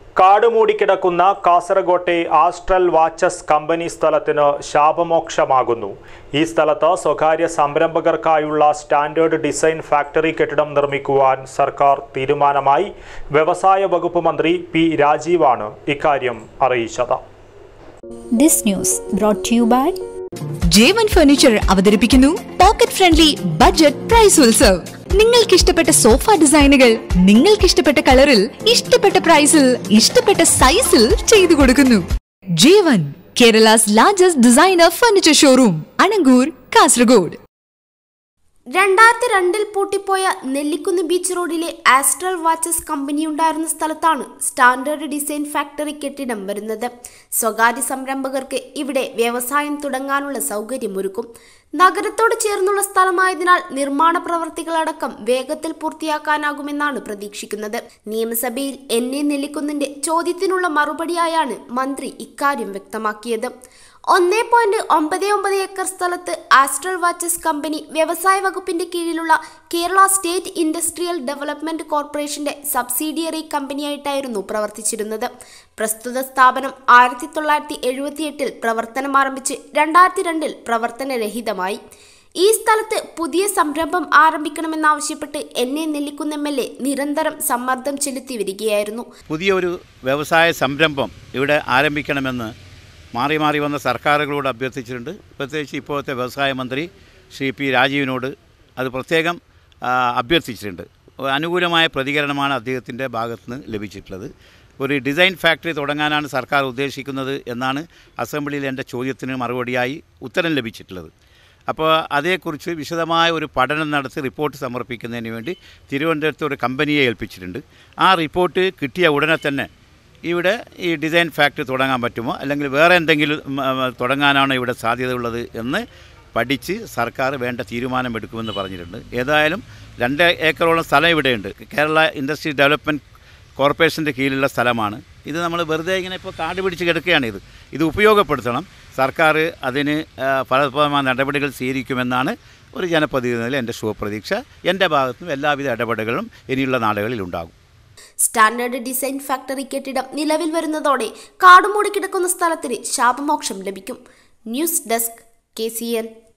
കാട് മൂടിക്കിടക്കുന്ന കാസർഗോട്ടെ ആസ്ട്രൽ വാച്ചസ് കമ്പനി സ്ഥലത്തിന് ശാപമോക്ഷമാകുന്നു ഈ സ്ഥലത്ത് സ്വകാര്യ സംരംഭകർക്കായുള്ള സ്റ്റാൻഡേർഡ് ഡിസൈൻ ഫാക്ടറി കെട്ടിടം നിർമ്മിക്കുവാൻ സർക്കാർ തീരുമാനമായി വ്യവസായ വകുപ്പ് മന്ത്രി പി രാജീവാണ് ഇക്കാര്യം അറിയിച്ചത് This news brought to you by Jevan furniture അവതരിപ്പിക്കുന്നു pocket friendly budget price Utsav നിങ്ങൾക്ക് ഇഷ്ടപ്പെട്ട സോഫ ഡിസൈനുകൾ നിങ്ങൾക്ക് ഇഷ്ടപ്പെട്ട കളറിൽ ഇഷ്ടപ്പെട്ട പ്രൈസിൽ ഇഷ്ടപ്പെട്ട സൈസിൽ ചെയ്തു കൊടുക്കുന്നു Jevan Kerala's largest designer furniture showroom Anangoor Kasaragod രണ്ടായിരത്തി രണ്ടിൽ പൂട്ടിപ്പോയ നെല്ലിക്കുന്ന് ബീച്ച് റോഡിലെ ആസ്ട്രൽ വാച്ചസ് കമ്പനി ഉണ്ടായിരുന്ന സ്ഥലത്താണ് സ്റ്റാൻഡേർഡ് ഡിസൈൻ ഫാക്ടറി കെട്ടിടം വരുന്നത് സ്വകാര്യ സംരംഭകർക്ക് ഇവിടെ വ്യവസായം തുടങ്ങാനുള്ള സൗകര്യമൊരുക്കും നഗരത്തോട് ചേർന്നുള്ള സ്ഥലമായതിനാൽ നിർമ്മാണ പ്രവർത്തികളടക്കം വേഗത്തിൽ പൂർത്തിയാക്കാനാകുമെന്നാണ് പ്രതീക്ഷിക്കുന്നത് നിയമസഭയിൽ എൻ എ നെല്ലിക്കുന്നിന്റെ ചോദ്യത്തിനുള്ള മറുപടിയായാണ് മന്ത്രി ഇക്കാര്യം വ്യക്തമാക്കിയത് ഒന്നേ പോയിന്റ് ഒമ്പത് ഒമ്പത് ഏക്കർ സ്ഥലത്ത് ആസ്ട്രൽ വാച്ചസ് കമ്പനി വ്യവസായ വകുപ്പിന്റെ കീഴിലുള്ള കേരള സ്റ്റേറ്റ് ഇൻഡസ്ട്രിയൽ ഡെവലപ്മെന്റ് കോർപ്പറേഷന്റെ സബ്സിഡിയറി കമ്പനിയായിട്ടായിരുന്നു പ്രവർത്തിച്ചിരുന്നത് പ്രസ്തുത സ്ഥാപനം ആയിരത്തി തൊള്ളായിരത്തി എഴുപത്തിയെട്ടിൽ പ്രവർത്തനം ആരംഭിച്ച് രണ്ടായിരത്തി രണ്ടിൽ പ്രവർത്തനരഹിതമായി ഈ സ്ഥലത്ത് പുതിയ സംരംഭം ആരംഭിക്കണമെന്നാവശ്യപ്പെട്ട് N A Nellikunnu M L A നിരന്തരം സമ്മർദ്ദം ചെലുത്തി വരികയായിരുന്നു പുതിയൊരു വ്യവസായ സംരംഭം ഇവിടെ ആരംഭിക്കണമെന്ന് മാറി മാറി വന്ന സർക്കാരുകളോട് അഭ്യർത്ഥിച്ചിട്ടുണ്ട് പ്രത്യേകിച്ച് ഇപ്പോഴത്തെ വ്യവസായ മന്ത്രി ശ്രീ പി രാജീവിനോട് അത് പ്രത്യേകം ആ, അഭ്യർത്ഥിച്ചിട്ടുണ്ട് അനുകൂലമായ പ്രതികരണമാണ് അദ്ദേഹത്തിൻ്റെ ഭാഗത്തു നിന്ന് ലഭിച്ചിട്ടുള്ളത് ഒരു ഡിസൈൻ ഫാക്ടറി തുടങ്ങാനാണ് സർക്കാർ ഉദ്ദേശിക്കുന്നത് എന്നാണ് അസംബ്ലിയിൽ എൻ്റെ ചോദ്യത്തിന് മറുപടിയായി ഉത്തരം ലഭിച്ചിട്ടുള്ളത് അപ്പോൾ അതേക്കുറിച്ച് വിശദമായ ഒരു പഠനം നടത്തി റിപ്പോർട്ട് സമർപ്പിക്കുന്നതിന് വേണ്ടി തിരുവനന്തപുരത്ത് ഒരു കമ്പനിയെ ഏൽപ്പിച്ചിട്ടുണ്ട് ആ റിപ്പോർട്ട് കിട്ടിയ ഉടനെ തന്നെ ഇവിടെ ഈ ഡിസൈൻ ഫാക്ടറി തുടങ്ങാൻ പറ്റുമോ അല്ലെങ്കിൽ വേറെ എന്തെങ്കിലും ഉം, ഉം, തുടങ്ങാനാണോ ഇവിടെ സാധ്യതയുള്ളത് എന്ന് പഠിച്ച് സർക്കാർ വേണ്ട തീരുമാനമെടുക്കുമെന്ന് പറഞ്ഞിട്ടുണ്ട് ഏതായാലും രണ്ട് ഏക്കറോളം സ്ഥലം ഇവിടെയുണ്ട് കേരള ഇൻഡസ്ട്രി ഡെവലപ്മെൻറ്റ് കോർപ്പറേഷൻ്റെ കീഴിലുള്ള സ്ഥലമാണ് ഇത് നമ്മൾ വെറുതെ ഇങ്ങനെ ഇപ്പോൾ കാട് പിടിച്ച് കിടക്കുകയാണ് ഇത് ഇത് ഉപയോഗപ്പെടുത്തണം സർക്കാർ അതിന് ആ, ഫലപ്രദമായ നടപടികൾ സ്വീകരിക്കുമെന്നാണ് ഒരു ജനപ്രതിനിധിയിൽ എൻ്റെ ശുഭപ്രതീക്ഷ എൻ്റെ ഭാഗത്തുനിന്നും എല്ലാവിധ ഇടപെടലുകളും ഇനിയുള്ള നാളുകളിൽ ഉണ്ടാകും സ്റ്റാൻഡേർഡ് ഡിസൈൻ ഫാക്ടറി കെട്ടിടം നിലവിൽ വരുന്നതോടെ കാടുമൂടി കിടക്കുന്ന സ്ഥലത്തിന് ശാപമോക്ഷം ലഭിക്കും ന്യൂസ് ഡെസ്ക് കെ